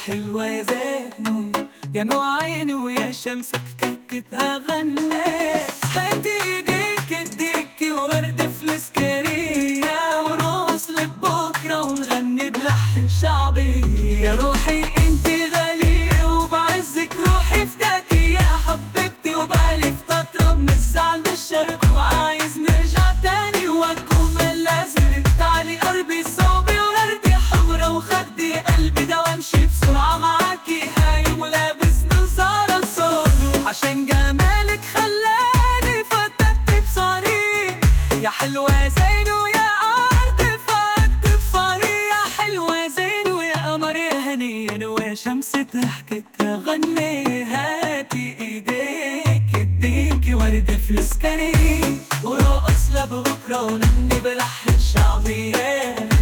حلوة يا زينو يا نوع عيني ويا شمسك كتها غنيت هات ايديك اديكي وورد في الاسكرية ونوصل بكرة ونغني بلحن شعبي يا روحي انتي غالية وبعزك روحي فداكي يا حبيبتي وبقالي فترة من الزعل بالشرق وعايز نرجع تاني واكون من لازم تعالي قربي صوبي وردي حمرا وخدي قلبي ده وامشي بسرعة معاكي هايم ولابس نظارة صوت عشان جمالك خلاني فتت بصاري يا حلوة زين ويا أرض فات بصاري يا حلوة زين ويا قمر يا هني ويا شمس ضحكك غني هاتي ايديك اديكي ورد في السكري ورقص لبكرة ونغني بلحن شعبي